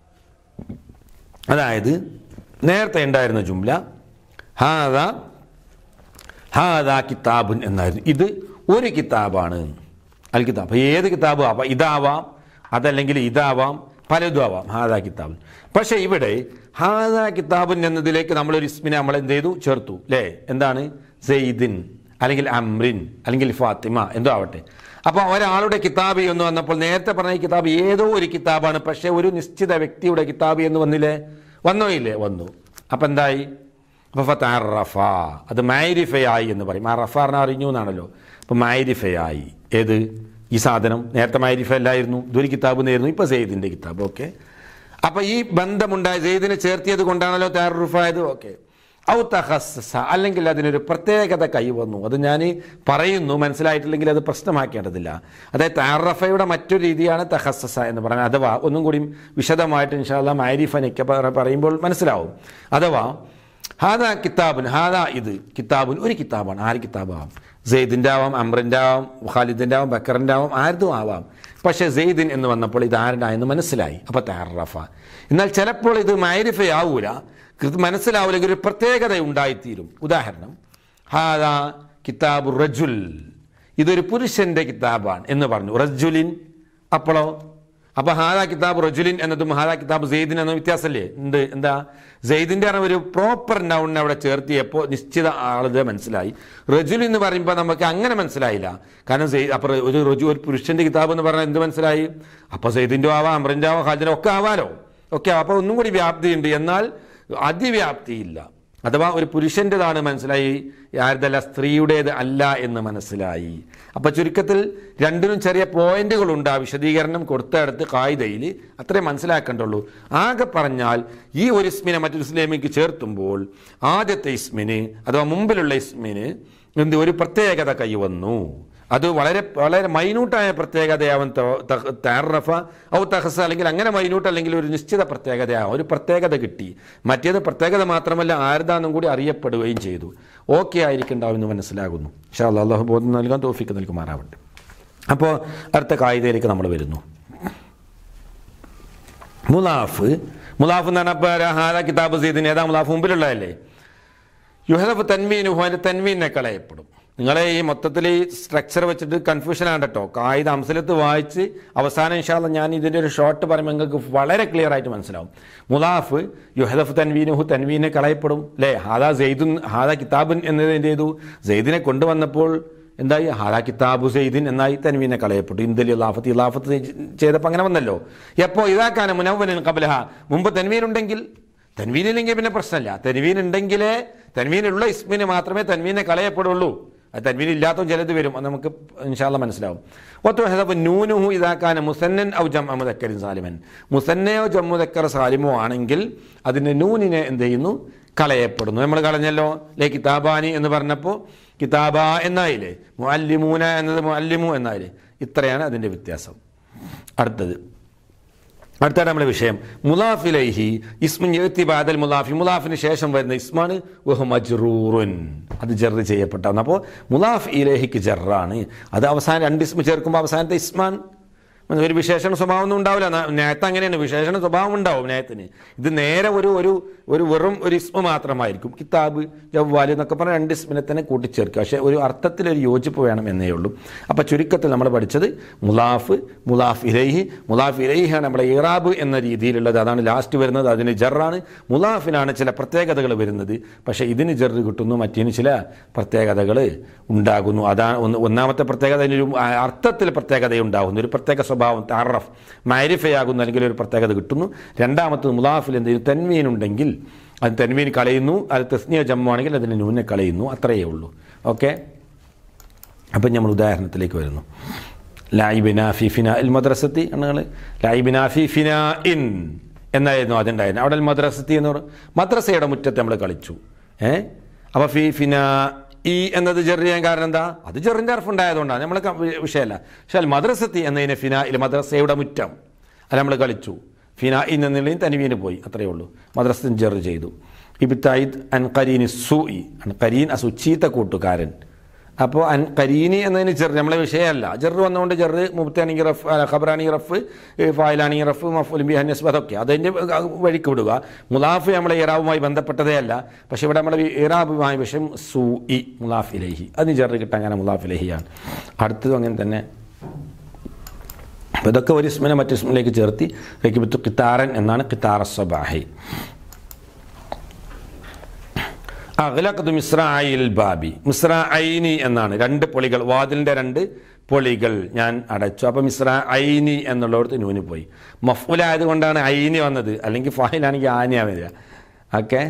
അതായത് നേരത്തെ ഉണ്ടായിരുന്ന ജുംല ഹാദ ഹാദ കിതാബുൻ എന്നായിരുന്നു ഇത് ഒരു കിതാബാണ് അൽ കിതാബ് അപ്പോൾ ഏത് കിതാബ് ആവാം ഇതാവാം അതല്ലെങ്കിൽ ഇതാവാം പലതും ആവാം ഹാദാ കിതാബുൻ പക്ഷേ ഇവിടെ ഹാദാ കിതാബുൻ എന്നതിലേക്ക് നമ്മളൊരു ഇസ്മിനെ നമ്മൾ എന്ത് ചെയ്തു ചേർത്തു അല്ലേ എന്താണ് സെയ്ദിൻ അല്ലെങ്കിൽ അമ്രിൻ അല്ലെങ്കിൽ ഫാത്തിമ എന്തോ ആവട്ടെ അപ്പോൾ ഒരാളുടെ കിതാബ് എന്ന് വന്നപ്പോൾ നേരത്തെ പറഞ്ഞ ഈ കിതാബ് ഏതോ ഒരു കിതാബാണ് പക്ഷേ ഒരു നിശ്ചിത വ്യക്തിയുടെ കിതാബ് എന്ന് വന്നില്ലേ വന്നോ ഇല്ലേ വന്നു അപ്പം എന്തായി അപ്പോൾ ഫത്തറഫ അത് മൈരിഫയായി എന്ന് പറയും ആ റഫ പറഞ്ഞാൽ അറിഞ്ഞു എന്നാണല്ലോ അപ്പോൾ മൈരിഫയായി ഏത് ഈ സാധനം നേരത്തെ മൈരിഫ അല്ലായിരുന്നു ഇതൊരു കിതാബ് എന്നായിരുന്നു ഇപ്പോൾ സെയ്ദിൻ്റെ കിതാബ് ഓക്കെ അപ്പോൾ ഈ ബന്ധമുണ്ടായ സെയ്ദിനെ ചേർത്തിയത് കൊണ്ടാണല്ലോ താറുഫായത് ഓക്കെ ഔ തഹസ്സ അല്ലെങ്കിൽ അതിനൊരു പ്രത്യേകത കൈവന്നു അത് ഞാൻ പറയുന്നു മനസ്സിലായിട്ടില്ലെങ്കിൽ അത് പ്രശ്നമാക്കേണ്ടതില്ല അതായത് താറഫയുടെ മറ്റൊരു രീതിയാണ് തഹസ്സ എന്ന് പറയുന്നത് അഥവാ ഒന്നും കൂടി വിശദമായിട്ട് ഇൻഷാല്ല മാരിഫനൊക്കെ പറയുമ്പോൾ മനസ്സിലാവും അഥവാ ഹാദാ കിതാബുൻ ഹാദാ ഇത് കിതാബുൻ ഒരു കിതാബാണ് ആര് കിതാബാവാം സെയ്ദിൻ്റെ ആവാം അമ്രിൻ്റെ ആവാം ഖാലിദിൻ്റെ ആവാം ബക്കറിൻ്റെ ആവാം ആരുതും ആവാം പക്ഷേ സെയ്ദിൻ എന്ന് വന്നപ്പോൾ ഇത് ആരുടെ എന്ന് മനസ്സിലായി അപ്പോൾ താറഫ എന്നാൽ ചിലപ്പോൾ ഇത് മൈരിഫയാവൂല കൃത് മനസ്സിലാവില്ലെങ്കിൽ ഒരു പ്രത്യേകത ഉണ്ടായിത്തീരും ഉദാഹരണം ഹാദാ കിതാബു റജുൽ ഇതൊരു പുരുഷന്റെ കിതാബാണ് എന്ന് പറഞ്ഞു റജുലിൻ അപ്പോഴോ അപ്പൊ ഹാദാ കിതാബ് റജുലിൻ എന്നതും ഹാദാ കിതാബ് സെയ്ദിൻ എന്ന വ്യത്യാസമല്ലേ ഉണ്ട് എന്താ സെയ്ദിന്റെ ആണ് ഒരു പ്രോപ്പർ നൗണിനെ അവിടെ ചേർത്തിയപ്പോൾ നിശ്ചിത ആളുത് മനസ്സിലായി റജുൽ എന്ന് പറയുമ്പോൾ നമുക്ക് അങ്ങനെ മനസ്സിലായില്ല കാരണം സെയ് അപ്പൊ ഒരു റജു ഒരു പുരുഷന്റെ കിതാബ് എന്ന് പറഞ്ഞാൽ എന്ത് മനസ്സിലായി അപ്പൊ സെയ്ദിന്റെ ആവാം അമറിന്റെ ആവാം ഹാജിന്റെ ഒക്കെ ആവാലോ ഓക്കെ അപ്പൊ ഒന്നും കൂടി വ്യാപ്തിയുണ്ട് എന്നാൽ അതിവ്യാപ്തിയില്ല അഥവാ ഒരു പുരുഷൻ്റെതാണ് മനസ്സിലായി ആരുതല്ല സ്ത്രീയുടേത് അല്ല എന്ന് മനസ്സിലായി അപ്പോൾ ചുരുക്കത്തിൽ രണ്ടിനും ചെറിയ പോയിന്റുകളുണ്ട് ആ വിശദീകരണം കൊടുത്തടുത്ത് കായികയിൽ അത്രേ മനസ്സിലാക്കേണ്ടുള്ളൂ ആകെ പറഞ്ഞാൽ ഈ ഒരു ഇസ്മിനെ മറ്റൊരു ഇസ്ലാമിക്ക് ചേർത്തുമ്പോൾ ആദ്യത്തെ ഇസ്മിന് അഥവാ മുമ്പിലുള്ള ഇസ്മിന് എന്ത് ഒരു പ്രത്യേകത കൈവന്നു അത് വളരെ വളരെ മൈന്യൂട്ടായ പ്രത്യേകതയാവും താറഫ ഔ തഹസ അല്ലെങ്കിൽ അങ്ങനെ മൈന്യൂട്ട് അല്ലെങ്കിൽ ഒരു നിശ്ചിത പ്രത്യേകതയാവും ഒരു പ്രത്യേകത കിട്ടി മറ്റേത് പ്രത്യേകത മാത്രമല്ല ആരുതാന്നും കൂടി അറിയപ്പെടുകയും ചെയ്തു ഓക്കെ ആയിരിക്കണ്ടാവുമെന്ന് മനസ്സിലാകുന്നു ഷാ അള്ളാഹു ബോധം നൽകാൻ തോഫിക്ക് നൽകുമാറാവട്ടെ അപ്പോൾ അടുത്ത കായികയിലേക്ക് നമ്മൾ വരുന്നു മുലാഫ് മുലാഫ് എന്ന് പറഞ്ഞാൽ ഹാദ കിതാബ് സീദിന് ഏതാ മുലാഫ് മുമ്പിലുള്ളതല്ലേ യുഹദഫ് തൻവീനുഹു അതിൻ്റെ തൻവീനെ കളയപ്പെടും നിങ്ങളെ ഈ മൊത്തത്തിൽ ഈ സ്ട്രക്ചർ വെച്ചിട്ട് കൺഫ്യൂഷൻ ആണ് കേട്ടോ കായിക അംസലത്ത് വായിച്ച് അവസാനം ഇൻഷാല്ല ഞാൻ ഇതിൻ്റെ ഒരു ഷോർട്ട് പറയുമ്പോൾ നിങ്ങൾക്ക് വളരെ ക്ലിയർ ആയിട്ട് മനസ്സിലാവും മുലാഫ് യുഹദഫ് തൻവീനുഹു തൻവീനെ കളയപ്പെടും അല്ലേ ഹാദാ സെയ്ദുൻ ഹാദാ കിതാബുൻ എന്നത് എന്ത് ചെയ്തു സെയ്ദിനെ കൊണ്ടുവന്നപ്പോൾ എന്തായി ഹാദാ കിതാബു സെയ്ദിൻ എന്നായി തൻവീനെ കളയപ്പെട്ടു ഇന്ദലി ലാഫത്ത് ഇലാഫത്ത് ചെയ്തപ്പോൾ അങ്ങനെ വന്നല്ലോ എപ്പോൾ ഇതാക്കാന മുനവ്വനിൻ കബലഹ മുമ്പ് തൻവീൻ ഉണ്ടെങ്കിൽ തൻവീനില്ലെങ്കിൽ പിന്നെ പ്രശ്നമില്ല തൻവീൻ ഉണ്ടെങ്കിലേ തൻവീനുള്ള ഇസ്മിന് മാത്രമേ തൻവീനെ കളയപ്പെടുള്ളൂ അത് തൻവീൻ ഇല്ലാത്തതും ചിലത് വരും അത് നമുക്ക് ഇൻഷാല്ല മനസ്സിലാവും ഒത്തു ഹെസബ് നൂനുഹു ഇതാക്കാൻ മുസന്നൻ ഔ ജം അമുദക്കരിൻ സാലിമൻ മുസന്നയോ ജമ്മുദക്കർ സാലിമോ ആണെങ്കിൽ അതിൻ്റെ നൂനിനെ എന്ത് ചെയ്യുന്നു കളയപ്പെടുന്നു നമ്മൾ കളഞ്ഞല്ലോ ലേ കിതാബാനി എന്ന് പറഞ്ഞപ്പോൾ കിതാബ എന്നായില്ലേ മുഅല്ലിമൂന എന്നത് മുഅല്ലിമു എന്നായില്ലേ ഇത്രയാണ് അതിൻ്റെ വ്യത്യാസം അടുത്തത് അടുത്താണ് നമ്മുടെ വിഷയം മുലാഫിലൈഹി ഇസ്മിൻ എഴുത്തി ബാദൽ മുലാഫി മുലാഫിന് ശേഷം വരുന്ന ഇസ്മാണ് വഹു മജ്റൂറുൻ അത് ജെറ് ചെയ്യപ്പെട്ടാണ് അപ്പോൾ മുലാഫ് ഇലേഹിക്ക് ജെറാണ് അത് അവസാനം രണ്ട് ഇസ്മ ചേർക്കുമ്പോൾ അവസാനത്തെ ഇസ്മാൻ ഒരു വിശേഷണ സ്വഭാവം ഒന്നും ഉണ്ടാവില്ല നേരത്തെ അങ്ങനെയാണ് വിശേഷണ സ്വഭാവം ഉണ്ടാവും നേരത്തിന് ഇത് നേരെ ഒരു ഒരു ഒരു വെറും ഒരു ഇസ്മ മാത്രമായിരിക്കും കിതാബ് ജവ്വാല് എന്നൊക്കെ പറഞ്ഞ രണ്ട് ഇസ്മിനെ തന്നെ കൂട്ടിച്ചേർക്കുക പക്ഷേ ഒരു അർത്ഥത്തിലൊരു യോജിപ്പ് വേണം എന്നേ ഉള്ളൂ അപ്പോൾ ചുരുക്കത്തിൽ നമ്മൾ പഠിച്ചത് മുലാഫ് മുലാഫ് ഇലൈഹി മുലാഫ് ഇലൈഹിയാണ് നമ്മുടെ ഇറാബ് എന്ന രീതിയിലുള്ളത് അതാണ് ലാസ്റ്റ് വരുന്നത് അതിന് ജറാണ് മുലാഫിനാണ് ചില പ്രത്യേകതകൾ വരുന്നത് പക്ഷേ ഇതിന് ജറ് കിട്ടുന്നു മറ്റേന് ചില പ്രത്യേകതകൾ ഉണ്ടാകുന്നു അതാണ് ഒന്ന് ഒന്നാമത്തെ പ്രത്യേകത അതിനൊരു അർത്ഥത്തിൽ പ്രത്യേകത ഉണ്ടാകുന്നു ഒരു പ്രത്യേക സ്വഭാവം താറഫ് മാരിഫയാകുന്നു അല്ലെങ്കിൽ ഒരു പ്രത്യേകത കിട്ടുന്നു രണ്ടാമത്തത് മുലാഫിൽ എന്തെങ്കിലും തന്മീൻ ഉണ്ടെങ്കിൽ അത് തന്മീൻ കളയുന്നു അത് തെസ്നിയ ജമ്മാണെങ്കിൽ അതിന് നൂനെ കളയുന്നു അത്രയേ ഉള്ളൂ ഓക്കെ അപ്പം നമ്മൾ ഉദാഹരണത്തിലേക്ക് വരുന്നു ലായിബിന ഫിഫിന ഇൽ മദ്രസത്തി നിങ്ങൾ ലായിബിന ഫിഫിന ഇൻ എന്നായിരുന്നു അതുണ്ടായിരുന്നു അവിടെ മദ്രസത്തി എന്ന് പറഞ്ഞു മദ്രസയുടെ മുറ്റത്ത് നമ്മൾ കളിച്ചു ഏ അപ്പോൾ ഫിഫിന ഈ എന്നത് ചെറിയ ചെയ്യാൻ കാരണം എന്താ അത് ചെറിൻ്റെ അർഫ് ഉണ്ടായതുകൊണ്ടാണ് നമ്മൾ വിഷയമല്ല പക്ഷേ അൽ മദ്രസത്തി എന്നതിന് ഫിന ഇൽ മദ്രസയുടെ മുറ്റം അത് നമ്മൾ കളിച്ചു ഫിന എന്നുള്ളതിൽ തനിവീന് പോയി അത്രയേ ഉള്ളൂ മദ്രസത്തിന് ജെറ് ചെയ്തു ഇബിത്തായിദ് അൻ കരീനി സൂയി അൻ കരീൻ അസു ചീത്ത കൂട്ടുകാരൻ അപ്പോൾ അൻ കരീനി എന്നതിന് ചെറു നമ്മളെ വിഷയമല്ല ജെറ് വന്നുകൊണ്ട് ജെറ് മുബത്താണെങ്കിൽ റഫ് അല്ല, ഖബറാണെങ്കിൽ റഫ് ഫായിലാണെങ്കിൽ റഫ് മഫുലിംബി ഹന്നസ്ബ് അതൊക്കെ അതിൻ്റെ വഴിക്ക് വിടുക മുലാഫ് നമ്മളെ ഇറാബുമായി ബന്ധപ്പെട്ടതേ അല്ല പക്ഷേ ഇവിടെ നമ്മുടെ ഇറാബുമായ വിഷയം സൂ ഇ മുലാഫിലേഹി അതിന് ജെറ് കിട്ടാൻ അങ്ങനെ മുലാഫിലേഹിയാണ് അടുത്തതും അങ്ങനെ തന്നെ അപ്പോൾ ഇതൊക്കെ ഒരു ഇസ്മിനെ മറ്റു ഇസ്മിലേക്ക് ചേർത്തി റെക്കിബത്തു കിത്താറൻ എന്നാണ് കിത്താറ സബാഹി അഖലഖ്തു മിസ്രായിൽ ബാബി മിസ്രായിനി എന്നാണ് രണ്ട് പൊളികൾ വാതിലിൻ്റെ രണ്ട് പൊളികൾ ഞാൻ അടച്ചു അപ്പോൾ മിസ്ര ഐനി എന്നുള്ളിടത്ത് നൂന് പോയി മഫ്ഉലായത് കൊണ്ടാണ് ഐനി വന്നത് അല്ലെങ്കിൽ ഫായിലാണെങ്കിൽ ആനിയാ വരിക ഓക്കെ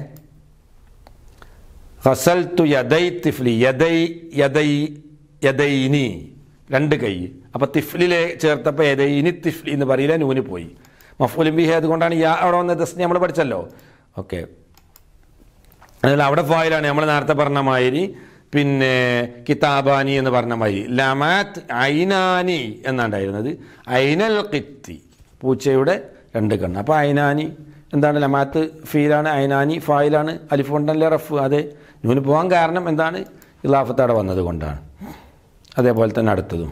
ഹസൽത്തു യദൈ തിഫ്ലി യദൈ യദൈ യദൈനി രണ്ട് കൈ അപ്പോൾ തിഫ്ലിലെ ചേർത്തപ്പോൾ യദൈനി തിഫ്ലി എന്ന് പറയില്ല നൂന് പോയി മഫ്ഉലും ബിഹി അതുകൊണ്ടാണ് യാ അവിടെ വന്ന ദസ് നമ്മൾ പഠിച്ചല്ലോ ഓക്കെ അതിൽ അവിടെ ഫായിലാണ് നമ്മൾ നേരത്തെ പറഞ്ഞ മാതിരി പിന്നെ കിതാബാനി എന്ന് പറഞ്ഞ മാതിരി ലമാത്ത് ഐനാനി എന്നാണ്ടായിരുന്നത് ഐനൽ കിത്തി പൂച്ചയുടെ രണ്ട് കണ്ണ് അപ്പോൾ ഐനാനി എന്താണ് ലമാത്ത് ഫീലാണ് ഐനാനി ഫായിലാണ് അലിഫുണ്ടല്ലേ റഫ് അതെ നൂന് പോകാൻ കാരണം എന്താണ് ഇലാഫത്ത് അവിടെ വന്നത് കൊണ്ടാണ് അതേപോലെ തന്നെ അടുത്തതും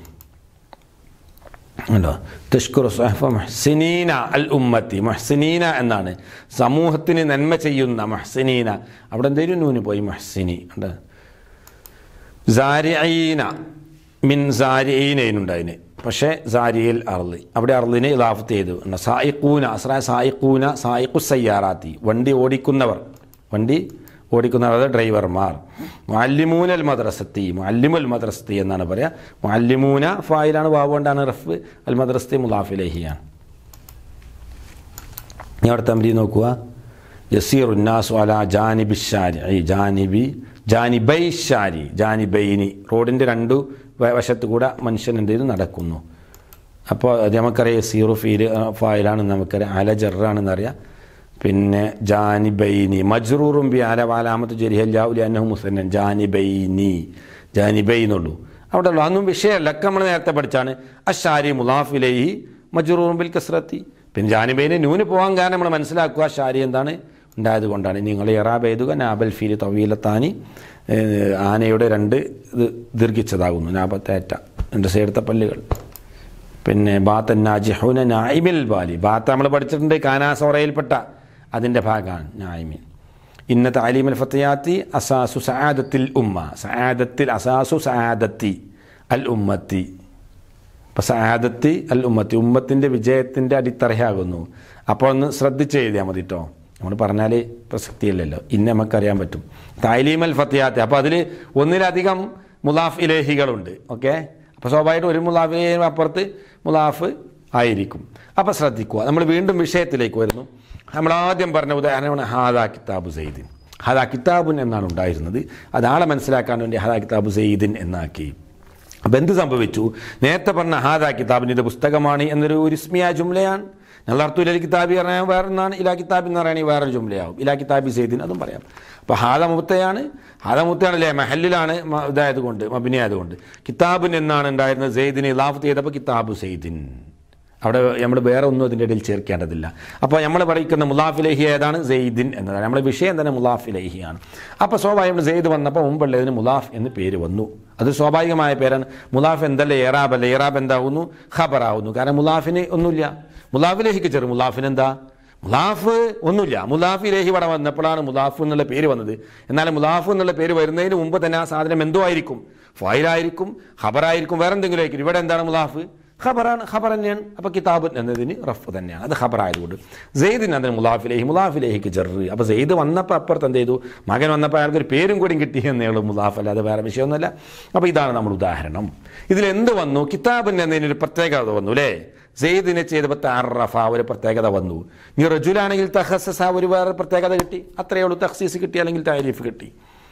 ഉണ്ടോ തഷ്കുർ സഹഫ മഹ്സിനീന അൽ ഉമ്മത്തി മഹ്സിനീന എന്നാണ് സമൂഹത്തിന് നന്മ ചെയ്യുന്ന മഹ്സിനീന അവിടെ എന്തെങ്കിലും നൂന് പോയി മഹ്സിനി ഉണ്ട് സാരിഅീന മിൻ സാരിഅീനുണ്ട് അതിന് പക്ഷേ സാരിയിൽ അർളി അവിടെ അർളിനെ ഇലാഫത്ത് ചെയ്തു ഉണ്ട്. സായിക്കൂന അസ്ര സായിക്കൂന സായിഖു സയ്യാറാത്തി വണ്ടി ഓടിക്കുന്നവർ വണ്ടി ഓടിക്കുന്നവർ അത് ഡ്രൈവർമാർ മുഅല്ലിമൂനൽ മദ്രസത്തി മുഅല്ലിമുൽ മദ്രസത്തി എന്നാണ് പറയുക മുഅല്ലിമൂന ഫായിലാണ് വാവ് കൊണ്ടാണ് റഫ് അൽ മദ്രസത്തി മുലാഫിലേഹിയാണ് ഇനി അവിടെ തമ്രി നോക്കുക യസീർ ഉന്നാസ് അല ജാനിബി ഷാരി ജാനിബി ജാനിബൈ ഷാരി ജാനിബൈനി റോഡിൻ്റെ രണ്ടു വ- വശത്ത് കൂടെ മനുഷ്യൻ എന്ത് ചെയ്തു നടക്കുന്നു അപ്പോൾ അത് നമുക്കറിയാം സീറു ഫീൽ ഫായിലാണെന്ന് നമുക്കറിയാം അല ജറാണെന്നറിയാം പിന്നെ ജാനിബൈനി മജ്റൂറും ബി അല വാലാമത്ത് ജരിഹല്ലാവുലി അന്നഹു മുസന്നൻ ജാനിബൈനി ജാനിബൈ എന്നുള്ളൂ അവിടെ ഉള്ളു അതൊന്നും വിഷയമല്ല ഒക്കെ നമ്മൾ നേരത്തെ പഠിച്ചാണ് അഷാരി മുലാഫിലേഹി മജ്റൂറും ബിൽ കസ്രത്തി പിന്നെ ജാനിബൈന് നൂന് പോകാൻ കാരണം നമ്മൾ മനസ്സിലാക്കുക ഷാരി എന്താണ് ഉണ്ടായത് കൊണ്ടാണ് നിങ്ങൾ ഇറാബ് എഴുതുക നാബൽ ഫീൽ തവീലത്താനി ഏഹ്, ആനയുടെ രണ്ട് ഇത് ദീർഘിച്ചതാകുന്നു നാബത്തേറ്റ രണ്ട് സൈഡത്തെ പല്ലുകൾ പിന്നെ ബാത്തൻ നാജിഹുന നായിമിൽ ബാലി ബാത്ത നമ്മൾ പഠിച്ചിട്ടുണ്ട് കാനാസോറയിൽപ്പെട്ട അതിൻ്റെ ഭാഗമാണ് നായിമിൻ ഇന്ന താലീമൽ ഫത്തയാത്തി അസാസു സആദത്തിൽ ഉമ്മ സആദത്തിൽ അസാസു സആദത്തി അൽ ഉമ്മത്തി അപ്പം സആദത്തി അൽ ഉമ്മത്തി ഉമ്മത്തിൻ്റെ വിജയത്തിൻ്റെ അടിത്തറയാകുന്നു അപ്പോൾ ഒന്ന് ശ്രദ്ധിച്ച് എഴുതിയാൽ മതി കേട്ടോ നമ്മൾ പറഞ്ഞാൽ പ്രസക്തിയില്ലല്ലോ ഇന്ന് നമുക്കറിയാൻ പറ്റും താലീമൽ ഫത്തിയാത്തി അപ്പോൾ അതിൽ ഒന്നിലധികം മുലാഫ് ഇലേഹികളുണ്ട് ഓക്കെ അപ്പോൾ സ്വാഭാവികമായിട്ടും ഒരു മുലാഫ് ഇലേഹിന് അപ്പുറത്ത് മുലാഫ് ആയിരിക്കും അപ്പോൾ ശ്രദ്ധിക്കുക നമ്മൾ വീണ്ടും വിഷയത്തിലേക്ക് വരുന്നു നമ്മൾ ആദ്യം പറഞ്ഞ ഉദാഹരണമാണ് ഹാദാ കിതാബ് സെയ്ദിൻ ഹാദാ കിതാബുൻ എന്നാണ് ഉണ്ടായിരുന്നത് അതാളെ മനസ്സിലാക്കാൻ വേണ്ടി ഹാദാ കിതാബ് സെയ്ദിൻ എന്നാക്കി അപ്പം എന്ത് സംഭവിച്ചു നേരത്തെ പറഞ്ഞ ഹാദാ കിതാബിന് ഇത് പുസ്തകമാണ് എന്നൊരു ഒരു ഇസ്മിയ ജുംലയാണ് നല്ലർത്തു ഇലാ കിതാബി പറഞ്ഞാൽ വേറെ ഒന്നാണ് ഇലാ കിതാബി എന്ന് പറയുകയാണെങ്കിൽ വേറൊരു ജുംലയാവും ഇലാ കിതാബി സെയ്ദിൻ അതും പറയാം അപ്പോൾ ഹാദ മുത്തയാണ് ഹാദ മുത്തയാണല്ലേ മഹല്ലിലാണ് മ- ഇതായത് കൊണ്ട് മബിനി ആയതുകൊണ്ട് കിതാബിൻ എന്നാണ് ഉണ്ടായിരുന്നത് സെയ്ദിന് ഇലാഫത്ത് ചെയ്തപ്പോൾ കിതാബ് സെയ്ദിൻ അവിടെ നമ്മൾ വേറെ ഒന്നും അതിൻ്റെ ഇടയിൽ ചേർക്കേണ്ടതില്ല അപ്പോൾ നമ്മൾ പറയുന്ന മുലാഫിലേഹി ഏതാണ് സെയ്ദിൻ എന്നതാണ് നമ്മുടെ വിഷയം തന്നെ മുലാഫിലേഹിയാണ് അപ്പോൾ സ്വാഭാവികം സെയ്ദ് വന്നപ്പോൾ മുമ്പുള്ളതിന് മുലാഫ് എന്ന് പേര് വന്നു അത് സ്വാഭാവികമായ പേരാണ് മുലാഫ് എന്തല്ല ഏറാബ് അല്ല ഏറാബ് എന്താവുന്നു ഖബറാവുന്നു കാരണം മുലാഫിന് ഒന്നുമില്ല മുലാഫിലേഹിക്ക് ചെറു മുലാഫിന് എന്താ മുലാഫ് ഒന്നുമില്ല മുലാഫ് ഇലേഹി ഇവിടെ വന്നപ്പോഴാണ് മുലാഫ് എന്നുള്ള പേര് വന്നത് എന്നാൽ മുലാഫ് എന്നുള്ള പേര് വരുന്നതിന് മുമ്പ് തന്നെ ആ സാധനം എന്തോ ആയിരിക്കും ഫായിലായിരിക്കും ഖബറായിരിക്കും വേറെ എന്തെങ്കിലും ആയിരിക്കും ഇവിടെ എന്താണ് മുലാഫ് ഖബറാണ് ഖബർ തന്നെയാണ് അപ്പോൾ കിതാബ് എന്നതിന് റഫ് തന്നെയാണ് അത് ഖബറായതുകൊണ്ട് സെയ്ദിന് അതിന് മുലാഫിലേഹി മുലാഫിലേഹിക്ക് ചെറു അപ്പോൾ സെയ്ദ് വന്നപ്പോൾ അപ്പുറത്ത് എന്ത് ചെയ്തു മകൻ വന്നപ്പോൾ അയാൾക്ക് ഒരു പേരും കൂടി കിട്ടി എന്നേ ഉള്ളൂ മുലാഫ് അല്ലാതെ വേറെ വിഷയമൊന്നുമല്ല അപ്പോൾ ഇതാണ് നമ്മൾ ഉദാഹരണം ഇതിൽ എന്ത് വന്നു കിതാബിന് എന്നതിനൊരു പ്രത്യേകത വന്നു അല്ലേ സെയ്ദിനെ ചെയ്തപ്പോൾ താറഫ ഒരു പ്രത്യേകത വന്നു ഇനി റജുലാണെങ്കിൽ തഹസസ ഒരു വേറെ പ്രത്യേകത കിട്ടി അത്രയേ ഉള്ളൂ തഹസീസ് കിട്ടി അല്ലെങ്കിൽ താരീഫ് കിട്ടി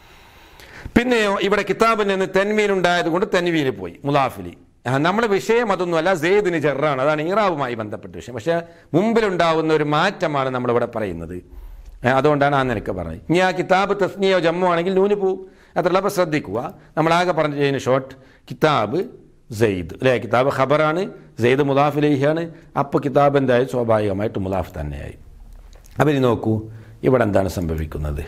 പിന്നെയോ ഇവിടെ കിതാബിൽ നിന്ന് തെൻവീൻ ഉണ്ടായത് കൊണ്ട് തെൻവീന് പോയി മുലാഫിലി ആ, നമ്മുടെ വിഷയം അതൊന്നുമല്ല സെയ്ദിന് ചെറാണ് അതാണ് ഈറാവുമായി ബന്ധപ്പെട്ട വിഷയം പക്ഷേ മുമ്പിലുണ്ടാവുന്ന ഒരു മാറ്റമാണ് നമ്മളിവിടെ പറയുന്നത് ഏ, അതുകൊണ്ടാണ് ആ നിനക്ക് പറഞ്ഞത് ഇനി ആ കിതാബ് തസ്നിയോ ജമ്മു ആണെങ്കിൽ നൂന് പോവും അത്രയുള്ള അപ്പോൾ ശ്രദ്ധിക്കുക നമ്മളാകെ പറഞ്ഞതിന് ഷോർട്ട് കിതാബ് സെയ്ദ് അല്ലേ കിതാബ് ഖബറാണ് സെയ്ദ് മുലാഫിലേഹിയാണ് അപ്പോൾ കിതാബ് എന്തായാലും സ്വാഭാവികമായിട്ട് മുലാഫ് തന്നെയായി അപ്പം ഇനി നോക്കൂ ഇവിടെ എന്താണ് സംഭവിക്കുന്നത്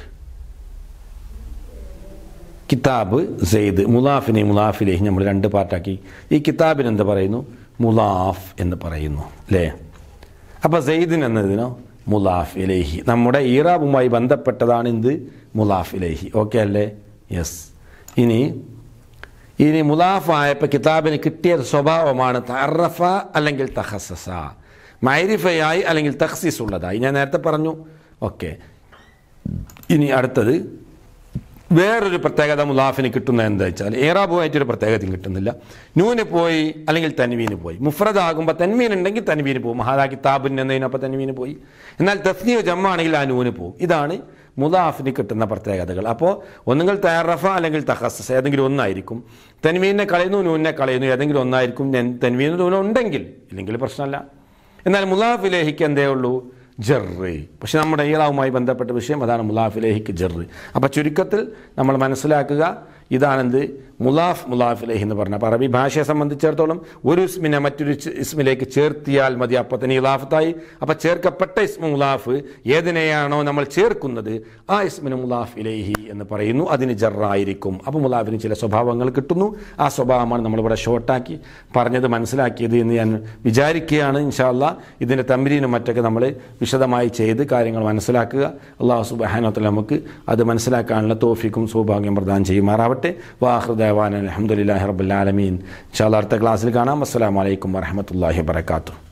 കിതാബ് സെയ്ദ് മുലാഫിനെ മുലാഫിലേഹി നമ്മൾ രണ്ട് പാർട്ടാക്കി ഈ കിതാബിന് എന്ത് പറയുന്നു മുലാഫ് എന്ന് പറയുന്നു അല്ലേ അപ്പോൾ സെയ്ദിൻ എന്നതിനോ മുലാഫ് ഇലേഹി നമ്മുടെ ഈറാബുമായി ബന്ധപ്പെട്ടതാണ് എന്ത് മുലാഫ് ഇലേഹി ഓക്കെ അല്ലേ യെസ് ഇനി ഇനി മുലാഫ് ആയപ്പോൾ കിതാബിന് കിട്ടിയ സ്വഭാവമാണ് തറഫ അല്ലെങ്കിൽ തഹസസ മൈരിഫയായി അല്ലെങ്കിൽ തഹസീസ് ഉള്ളതായി ഞാൻ നേരത്തെ പറഞ്ഞു ഓക്കെ ഇനി അടുത്തത് വേറൊരു പ്രത്യേകത മുലാഫിന് കിട്ടുന്നത് എന്താ വെച്ചാൽ ഏറാബുമായിട്ടൊരു പ്രത്യേകതയും കിട്ടുന്നില്ല നൂന് പോയി അല്ലെങ്കിൽ തൻവീന് പോയി മുഫ്രദാകുമ്പോൾ തൻവീൻ ഉണ്ടെങ്കിൽ തൻവീന് പോകും മഹാദാ കിതാബിൻ എന്നതിനപ്പോൾ തൻവീന് പോയി എന്നാൽ തസ്നിയോ ജമ്മാണെങ്കിൽ ആ നൂന് പോകും ഇതാണ് മുലാഫിന് കിട്ടുന്ന പ്രത്യേകതകൾ അപ്പോൾ ഒന്നുകിൽ തയ്യാറഫ അല്ലെങ്കിൽ തഹസസ് ഏതെങ്കിലും ഒന്നായിരിക്കും തൻവീനെ കളയുന്നു നൂനെ കളയുന്നു ഏതെങ്കിലും ഒന്നായിരിക്കും തൻവീന് നൂന ഉണ്ടെങ്കിൽ ഇല്ലെങ്കിൽ പ്രശ്നമല്ല എന്നാൽ മുലാഫിലേഹിക്ക് എന്തേ ഉള്ളൂ ജറ് പക്ഷെ നമ്മുടെ ഈറാവുമായി ബന്ധപ്പെട്ട വിഷയം അതാണ് മുലാഫിലേഹിക്ക് ജറ് അപ്പോൾ ചുരുക്കത്തിൽ നമ്മൾ മനസ്സിലാക്കുക ഇതാണെന്ത് മുലാഫ് മുലാഫിലേഹി എന്ന് പറഞ്ഞ അപ്പോൾ അറബി ഭാഷയെ സംബന്ധിച്ചിടത്തോളം ഒരു ഇസ്മിനെ മറ്റൊരു ഇസ് ഇസ്മിലേക്ക് ചേർത്തിയാൽ മതി അപ്പോൾ തന്നെ ഇലാഫത്തായി അപ്പോൾ ചേർക്കപ്പെട്ട ഇസ്മ മുലാഫ് ഏതിനെയാണോ നമ്മൾ ചേർക്കുന്നത് ആ ഇസ്മിന് മുലാഫ് ഇലേഹി എന്ന് പറയുന്നു അതിന് ജറായിരിക്കും അപ്പോൾ മുലാഫിന് ചില സ്വഭാവങ്ങൾ കിട്ടുന്നു ആ സ്വഭാവമാണ് നമ്മളിവിടെ ഷോർട്ടാക്കി പറഞ്ഞത് മനസ്സിലാക്കിയത് എന്ന് ഞാൻ വിചാരിക്കുകയാണ് ഇൻഷാല്ല ഇതിൻ്റെ തമ്പരീനും മറ്റൊക്കെ നമ്മൾ വിശദമായി ചെയ്ത് കാര്യങ്ങൾ മനസ്സിലാക്കുക അള്ളാഹു സുബാനത്തിൽ നമുക്ക് അത് മനസ്സിലാക്കാനുള്ള തോഫിക്കും സൗഭാഗ്യം പ്രദാനം ചെയ്യുമാറാവട്ടെ വാഹൃദാൻ അലഹമുല്ലാ റബുലാലമീൻ ഇൻഷാല്ല അടുത്ത ക്ലാസ്സിൽ കാണാം അസ്സാം വലൈക്കും വരഹമത്തല്ലാഹി വാത്തു